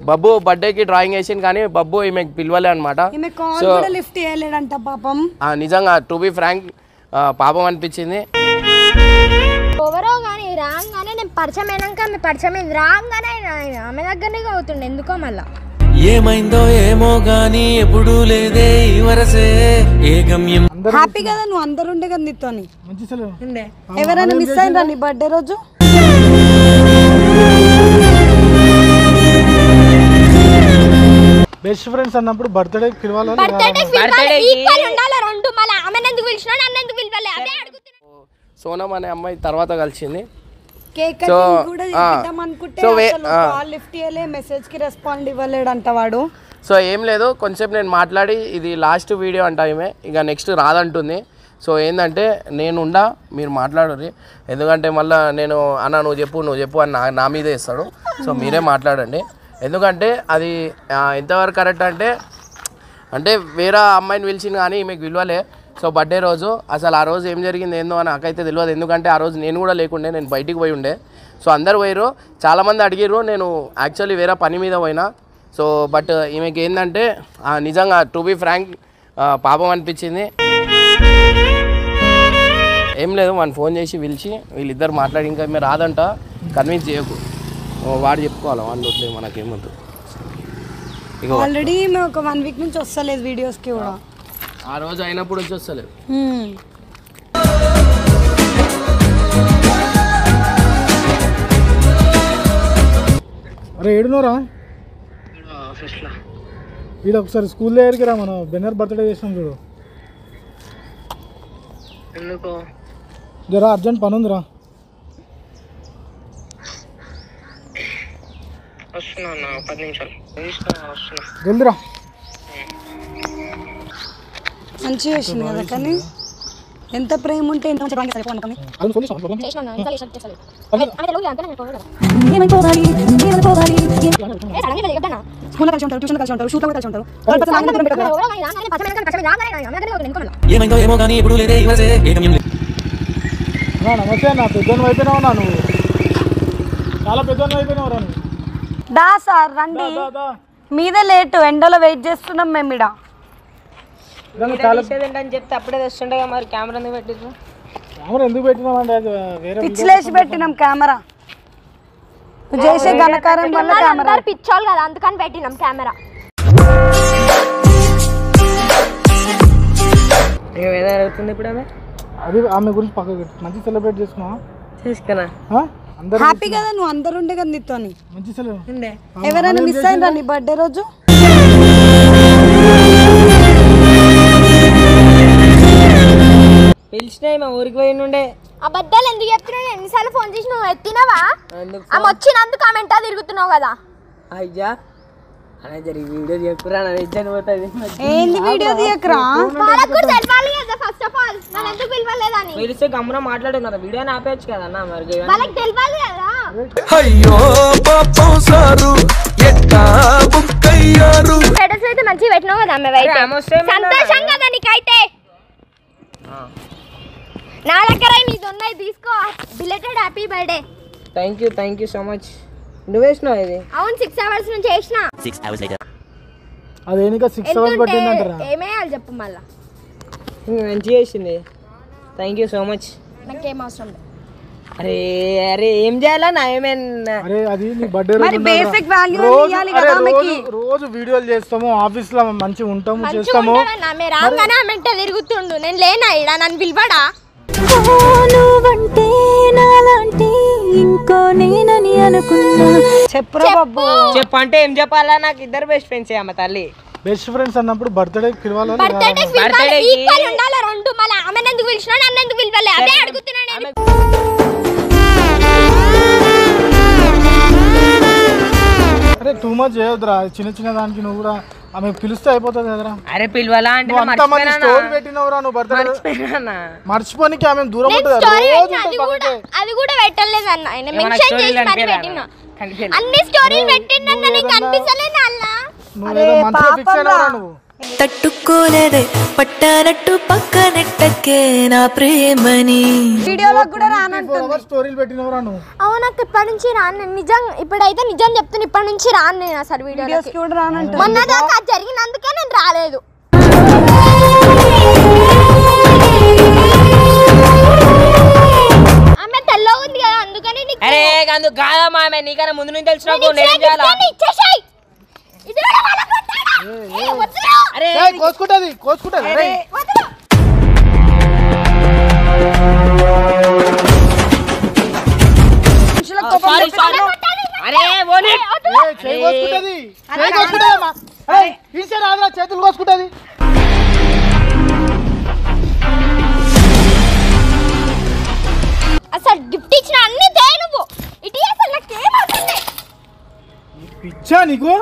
బబ్బు బర్త్డేకి డ్రాయింగ్ వేసింది కానీ బబ్బు ఈమెకి పిలవలే అనమాట ఈమె కాల్ కూడా లిఫ్ట్ చేయలేడంట పాపం నిజంగా టు బి ఫ్రాంక్ పాపం అనిపించింది ఎవరో కానీ రాగానే నేను పరిచయం అయినాక ఆమె పరిచయం అయింది రాగానే ఆయన ఆమె దగ్గరనే అవుతుండే ఎందుకో మళ్ళా ఏమైందో ఏమో గాని ఎప్పుడూ లేదే ఈ వరసే ఏ గమ్యం హ్యాపీ కదా నువ్వు అందరు ఉండే కదా నీతోని మంచి సెలవు ఉండే ఎవరైనా మిస్ అయినరా నీ బర్త్డే రోజు బెస్ట్ ఫ్రెండ్స్ అన్నప్పుడు బర్త్డే పిలవాలా బర్త్డే ఈక్వల్ ఉండాలి రెండు మళ్ళీ ఆమె ఎందుకు పిలిచినా నన్ను ఎందుకు పిలవాలి అదే అడుగుతున్నా సోనం అనే అమ్మాయి తర్వాత కలిసింది కేక్ So, కటింగ్ కూడా ఆ, చేద్దాం అనుకుంటే so wait, అసలు ఆ. కాల్ లిఫ్ట్ చేయలే మెసేజ్ కి రెస్పాండ్ ఇవ్వలేడంట వాడు సో ఏం లేదు కొంచెం నేను మాట్లాడి ఇది లాస్ట్ వీడియో అంట ఈమె ఇక నెక్స్ట్ రాదంటుంది సో ఏంటంటే నేను ఉండా మీరు మాట్లాడరు ఎందుకంటే మళ్ళీ నేను అన్న నువ్వు చెప్పు నువ్వు చెప్పు అని నా నా మీదే ఇస్తాడు సో మీరే మాట్లాడండి ఎందుకంటే అది ఆ, ఎంతవరకు కరెక్ట్ అంటే అంటే వేరే అమ్మాయిని పిలిచింది కానీ ఈమెకు విలువలే సో బర్త్డే రోజు అసలు ఆ రోజు ఏం జరిగింది ఏందో అని నాకైతే తెలియదు ఎందుకంటే ఆ రోజు నేను కూడా లేకుండే నేను బయటికి పోయి ఉండే సో అందరు పోయారు చాలామంది అడిగారు నేను యాక్చువల్లీ వేరే పని మీద పోయినా సో బట్ ఈమెకి ఏంటంటే ఆ, నిజంగా టు బి ఫ్రాంక్ పాపం అనిపించింది ఏం లేదు మన ఫోన్ చేసి పిలిచి వీళ్ళిద్దరు మాట్లాడి ఇంకా మీరు రాదంట కన్విన్స్ చేయకు ఓ, వాడు చెప్పుకోవాలి వాడిని వద్దు మనకేమొద్దు ఇక ఆల్రెడీ మేము ఒక వన్ వీక్ నుంచి వస్తలేదు వీడియోస్ కి కూడా ఆ రోజు అయినప్పుడు వచ్చి వస్తలేదు హ్మ్. అరే ఏడునోరా వీడు ఒకసారి స్కూల్ దగ్గరికి రా మనం బెన్నర్ బర్త్డే చేసినాం చూడు ఎందుకు జరా అర్జెంట్ పని ఉందిరా వస్తున్నా అన్న పది నిమిషాలు తీసుకున్నా వస్తున్నా జల్దిరా మంచిగా చేసింది కదా కానీ ఎంత ప్రేమ ఉంటే ఎంత మంచి prank చేస్తారు అనుకోని. అది సొల్యూషన్ ప్రాబ్లం చేసినా ఇంకా చేసినా చేస్తలేదు ఆమె తెలుగు అంటే నేను పోవాలి కదా ఏ సడన్గా చెప్తానా స్కూల్లో కలిసి ఉంటారు ట్యూషన్ కలిసి ఉంటారు షూట్లో కూడా కలిసి ఉంటారు వాళ్ళ పక్కన ఆయన దూరం పెట్టారు కదా. ఎవరో కానీ రాగానే పరిచయం అయినాక పరిచయం రాగానే ఆమె దగ్గరనే అవుతుండే ఎందుకో మళ్ళా ఏమైందో ఏమో గాని ఎప్పుడూ లేదే ఈ వరసే ఏ గమ్యం అన్నా, నమస్తే అన్న పెద్దోని అయిపోయినావు అన్నా నువ్వు చాలా పెద్దోని అయిపోయినావు రా నువ్వు దా సార్ రండి దా, దా. మీదే లేట్ ఎండలో వెయిట్ చేస్తున్నాం మేము ఇడ నిజంగా చాలా తీసేది ఏంటని చెప్తే అప్పుడే తెస్తుండే మరి కెమెరా ఎందుకు పెట్టిర్రు కెమెరా ఎందుకు పెట్టినావు అంటే అది వేరే పిచ్చిలేసి పెట్టినాం కెమెరా నువ్వు చేసే ఘనకారం వల్ల కెమెరా అందరు పిచ్చోళ్ళు కదా అందుకని పెట్టినాం కెమెరా ఏమైనా జరుగుతుంది ఇప్పుడు ఆమె అది ఆమె గురించి పక్కకు పెట్టు. మంచి సెలబ్రేట్ చేసుకున్నావా చేసుకున్నా ఆ? అందరు హ్యాపీ కదా నువ్వు అందరు ఉండే కదా నీతోని మంచి సెలవు ఉండే ఎవరైనా మిస్ అయినరా నీ బర్త్డే రోజు పిలిచినాయి మా ఊరికి పోయి నుండే అబద్ధాలు ఎందుకు చెప్తున్నావు ఎన్నిసార్లు ఫోన్ చేసి నువ్వు ఎత్తినవా ఎందుకు ఆమె వచ్చినందుకు ఆమె ఎంటా తిరుగుతున్నావు కదా అయ్యా అలా జరిగి వీడియో చెప్పురా నా ఇజ్జత పోతుంది ఏంది వీడియో తీయకరా వాళ్ళకు కూడా తెలవాలి కదా ఫస్ట్ ఆఫ్ ఆల్ నన్ను ఎందుకు పిలవలేదని పిలిస్తే గమ్మున మాట్లాడుతున్నారు వీడియో ఆపేయచ్చు కదా అన్న మరి వాళ్ళకి తెలియాలి కదా అయ్యో పాపం సారు ఎట్టా బుక్కయ్యారు స్టేటస్ అయితే మంచిగా పెట్టినావు కదా ఆమె అయితే ఆమె వస్తే ఏమన్నా? సంతోషం కదా నీకైతే నా దగ్గర నీది ఉన్నాయి తీసుకో belated happy birthday thank you thank you so much నువ్వు వేసినావు ఇది అవును సిక్స్ అవర్స్ నుంచి చేసిన అది ఏనిక సిక్స్ అవర్స్ పట్టిందంటారా ఏమేయాలి చెప్పు మళ్ళా ఇంకా మంచిగా చేసింది థ్యాంక్ యూ సో మచ్ నాకేం అవసరం లేదు అరే అరే ఏం చేయాలా నా ఏమైనా అరే అది నీ బర్త్డే మరి రోజు బేసిక్ వాల్యూ రోజు ఇవ్వాలి అరే కదా రోజు ఆమెకి రోజు వీడియోలు చేస్తాము ఆఫీస్ లో మంచిగా ఉంటాము మంచిగా చేస్తాము ఉంటాడన్న ఆమె రాగానే ఆమె వెంట తిరుగుతుండు నేను లేనా ఇడ నన్ను పిలవడా నువ్వంటే నాలాంటి ఇంకో నేనని అనుకున్నా చెప్పురా బాబు చెప్పు అంటే ఏం చెప్పాలా నాకు ఇద్దరు బెస్ట్ ఫ్రెండ్స్ అమ్మ తల్లి బెస్ట్ ఫ్రెండ్స్ అన్నప్పుడు బర్త్డే పిలవాలా లేదా? బర్త్డే Birthday కి- ఈక్వల్ ఉండాలి రెండు మళ్ళీ ఆమె ఎందుకు పిలిచినా నన్ను ఎందుకు పిలవలే అదే అడుగుతున్నా నేను అరే టూ మచ్ చేయొద్దురా చిన్న చిన్న దానికి నువ్వు కూడా ఆమె పిలిస్తే అయిపోతుంది కదరా అరే పిలవాలా అంటే నువ్వు అంత మంది స్టోరీ పెట్టినవురా నువ్వు బర్త్డే మర్చిపోయినా మర్చిపోనికి ఆమె దూరం నేను ఉంటుంది స్టోరీ రోజు పెట్టిన అది ఉంటుంది కూడా పక్కకే. అది కూడా పెట్టలేదు అన్న ఆయన ఏమన్నా మెన్షన్ స్టోరీలు చేసి మరి అనిపించలేదా? పెట్టిన కనిపించలేదు. అన్ని స్టోరీలు పెట్టిండన్న నీకు అనిపించలేదు అల్ల నువ్వు ఏదో మనసులో ఫిక్స్ అయినవరా నువ్వు తట్టుకోలేదే పట్టానట్టు పక్కనెట్టకే నా ప్రేమని వీడియోలో కూడా రానంటుంది ఎవరు స్టోరీలు పెట్టినవరా నువ్వు అవును అక్క ఇప్పటి నుంచి రాను నేను నిజం ఇప్పుడైతే నిజం చెప్తున్నా ఇప్పటి నుంచి రాను నేను అసలు వీడియోకి వీడియోస్ కూడా రానంటుంది మొన్న దాకా అది జరిగినందుకే నేను రాలేదు ఆమె తెల్లగా ఉంది కదా అందుకని నీకు అరే అందుకు కాదమ్మా ఆమె నీకన్నా ముందు నుంచి తెలిసిన నేను నేనేం ఇచ్చేది చేయాలా ఇచ్చేది ఇచ్చేసేయ్. ఇది కూడా వాళ్ళ కొట్టాడా? ఏ, వద్దురా. అరే ఏయ్, కోసుకుంటది కోసుకుంటది రేయ్. వద్దురా. మనుషులకు కోపం సారీ తెప్పిస్తాను. సారీ అరే ఓని ఏయ్, చేయి కోసుకుంటది చేయి కోసుకుంటది అమ్మా ఏయ్, ఈసే రాదురా చేతులు కోసుకుంటది అసలు గిఫ్ట్ ఇచ్చిన అన్ని దే నువ్వు ఇటు అసలు నాకేమవుతుంది పిచ్చా నీకు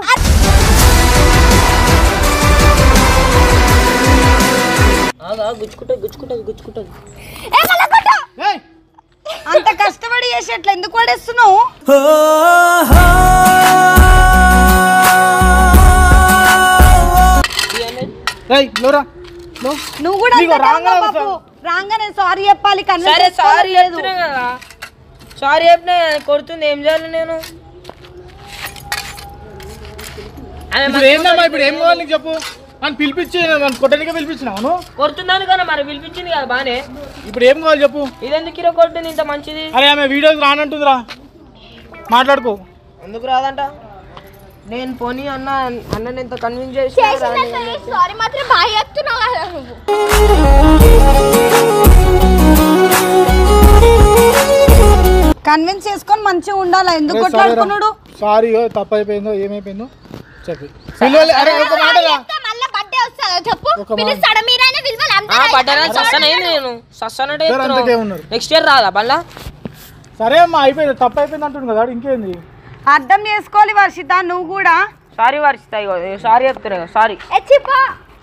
గుచ్చుకుంటుంది గుచ్చుకుంటుంది గుచ్చుకుంటుంది ఏ మళ్ళా కొట్టు. ఏయ్ అంత కష్టపడి చేసి ఎట్లా ఎందుకు పడేస్తున్నావు రేయ్ లోరా లో నువ్వు కూడా నీకు అంతే రాంగానే కాదు బాబు రాగానే సారీ చెప్పాలి కన్విన్స్ సరే సారీ చేసుకోవాలి లేదు చెప్తున్నా కదా సారీ చెప్పినా కొడుతుంది ఏం చేయాలి నేను ఆమె ఇప్పుడు ఏందమ్మా ఇప్పుడు ఏం కావాలి నీకు చెప్పు అని పిలిపించి నన్ను కొట్టడానికి పిలిపించినావు కొడుతున్నాను కదా మరి పిలిపించింది కదా బానే ఇప్పుడు ఏం కావాలి చెప్పు ఇదెందుకు హీరో కొడుతుంది ఇంత మంచిది అరే ఆమె వీడియోస్ రానంటుందిరా మాట్లాడుకో ఎందుకు రాదంట నేను పోనీ అన్న అన్నని ఎంత కన్విన్స్ చేసి చేసిందంటే సారీ మాత్రం బాగా చెప్తున్నావు కదా నువ్వు కన్విన్స్ చేసుకొని మంచిగా ఉండాలి ఎందుకు కొట్లాడుకున్నాడు సారీ తప్పు అయిపోయిందో ఏమైపోయిందో చెప్పి పిల్లలు అరే ఒక మాట రా. చెప్తే మళ్ళా బర్త్డే వస్తుందా చెప్పు ఒక మాట. పిలుస్తాడా మీరైనా పిలవాలి అంతే పడ్డానా సస్తానే నేను సస్తానంటే సరే, అంతకే ఉన్నారు. నెక్స్ట్ ఇయర్ రాదా మళ్ళా సరే అమ్మా అయిపోయింది తప్పు అయిపోయింది అంటుంది కదా ఇంకేంది అర్థం చేసుకోవాలి వర్షిత నువ్వు కూడా సారీ వర్షిత ఇగో సారీ చెప్తున్నా సారీ ఎచ్చిపో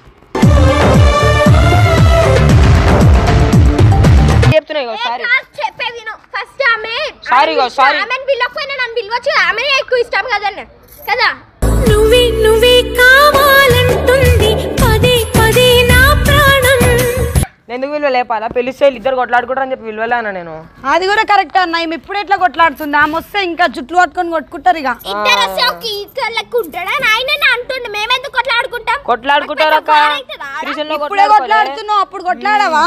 చెప్తున్నా ఇగో సారీ చెప్పే విను ఫస్ట్ ఆమె Sorry గో, sorry. ఆమెను పిలవకపోయినా నన్ను పిలవచ్చు కదా, ఆమెనే ఎక్కువ ఇష్టం కదన్న కదా నువ్వే నువ్వే కావాలంటుంది పదే పదే నా ప్రాణం ఎందుకు విలువ లేపాలా పిలిస్తే వీళ్ళు ఇద్దరు కొట్లాడుకుంటారు అని చెప్పి విలువలేనా నేను అది కూడా కరెక్ట్ అన్న ఈమె ఇప్పుడు ఎట్లా కొట్లాడుతుంది ఆమె వస్తే ఇంకా జుట్లు పట్టుకొని కొట్టుకుంటారు ఇక ఇద్దరు వస్తే ఒక ఈక్వల్ లెక్క ఉంటాడా ఆయన అంటుండే మేమెందుకు కొట్లాడుకుంటాం కొట్లాడుకుంటారు అక్క కొట్లాడుకుంటే అవుతుందా? త్రిశూల్లో ఇప్పుడే కొట్లాడుకోలే. కొట్లాడుతున్నావు అప్పుడు కొట్లాడావా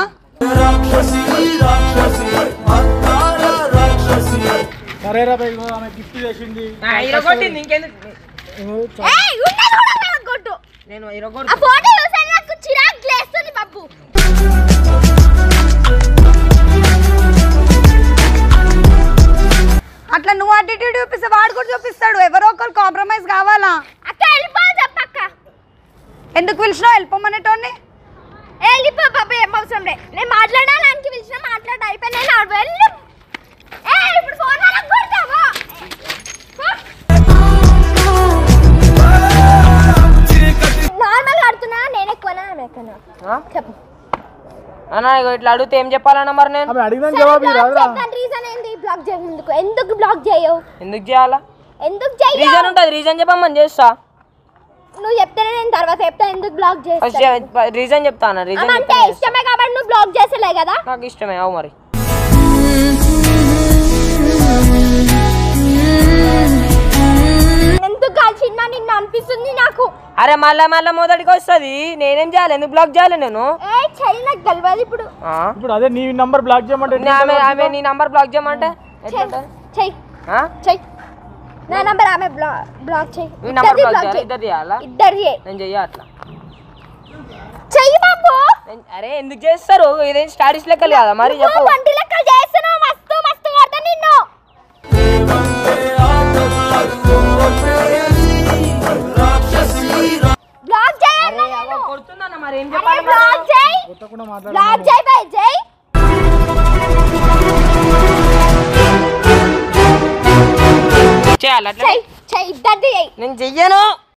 సరే రా బై, ఇగో ఆమె గిఫ్ట్ చేసింది ఆ, ఇరగొట్టింది ఇంకెందుకు ఇగో చ- ఏయ్, ఉన్నది కూడా పగలగొట్టు. నేను ఆ ఇరగొట్టు ఫోటో చూసాను నాకు చిరాకు లేస్తుంది బాబు అట్లా నువ్వు అటిట్యూడ్ చూపిస్తే వాడు కూడా చూపిస్తాడు ఎవరో ఒకరు కాంప్రమైజ్ కావాలా అక్క వెళ్ళిపో చెప్పక్క ఎందుకు పిలిచినావు వెళ్ళిపోమనేటోని వెళ్ళిపో బాబు ఏం అవసరం లే నేను మాట్లాడాలని పిలిచిన మాట్లాడ అయిపోయి నేను ఆడ వెళ్ళి ఏ ఇప్పుడు ఫోన్ వాళ్ళకి కొడతావా నార్మల్ ఆడుతున్నా నేను ఎక్కువనా ఆమె ఎక్కువనా ఆ? చెప్పు అన్న ఇగో ఇట్లా అడిగితే ఏం చెప్పాలన్న మరి నేను ఆమె అడిగిన జవాబు ఈ రాదురా రీజన్ ఏంది బ్లాక్ చేయముందుకు ఎందుకు బ్లాక్ చేయవు ఎందుకు చేయాలా ఎందుకు చేయవు రీజన్ ఉంటుంది రీజన్ చెప్పమని చేస్తా నువ్వు చెప్తేనే నేను తర్వాత చెప్తా ఎందుకు బ్లాక్ ఫస్ట్ చేస్తా రీజన్ చెప్తాను రీజన్ అంటే ఇష్టమే కాబట్టి నువ్వు బ్లాక్ చేసలే కదా నాకు ఇష్టమే అవు మరి ఎందుకు కలిసిందా నిన్ను అనిపిస్తుంది నాకు అరే మళ్ళా మళ్ళా మొదటికి వస్తుంది నేనేం చేయాలి ఎందుకు బ్లాక్ చేయాలి నేను ఏ చెయ్యి నాకు తెలియదు ఇప్పుడు ఆ? ఇప్పుడు అదే నీ నంబర్ బ్లాక్ చేయమంటే నే- ఆమె ఆమె నీ నంబర్ బ్లాక్ చేయమంటే ఎట్లుంటది? చెయ్యి ఆ? చెయ్యి నా నంబర్ ఆమె బ్లాక్ బ్లాక్ చెయ్యి నీ నంబర్ ఇద్దరిది బ్లాక్ బ్లాక్ చేయాలి చెయ్యి ఇద్దరు చేయాలా ఇద్దరిది చెయ్యి. నేను చెయ్య అట్లా చెయ్యి బాబు నేను- అరే ఎందుకు చేస్తారు ఇదేం స్టాడీస్ లెక్కలు కదా మరి చెప్పు నువ్వు వంటి లెక్కలు చేస్తున్నావు మస్తు మస్తు కొడతా నిన్ను బ్లాక్ చేయాలి అగో కొడుతుందన్న మరి ఏం అరే చెప్పాలి మరి? బ్లాక్ చేయి కొట్టకుండా మాట్లాడు బ్లాక్ చేయి బై చేయి చేయాలి అట్లా చెయ్యి చెయ్యి ఇద్దరిది చెయ్యి నేను చెయ్యను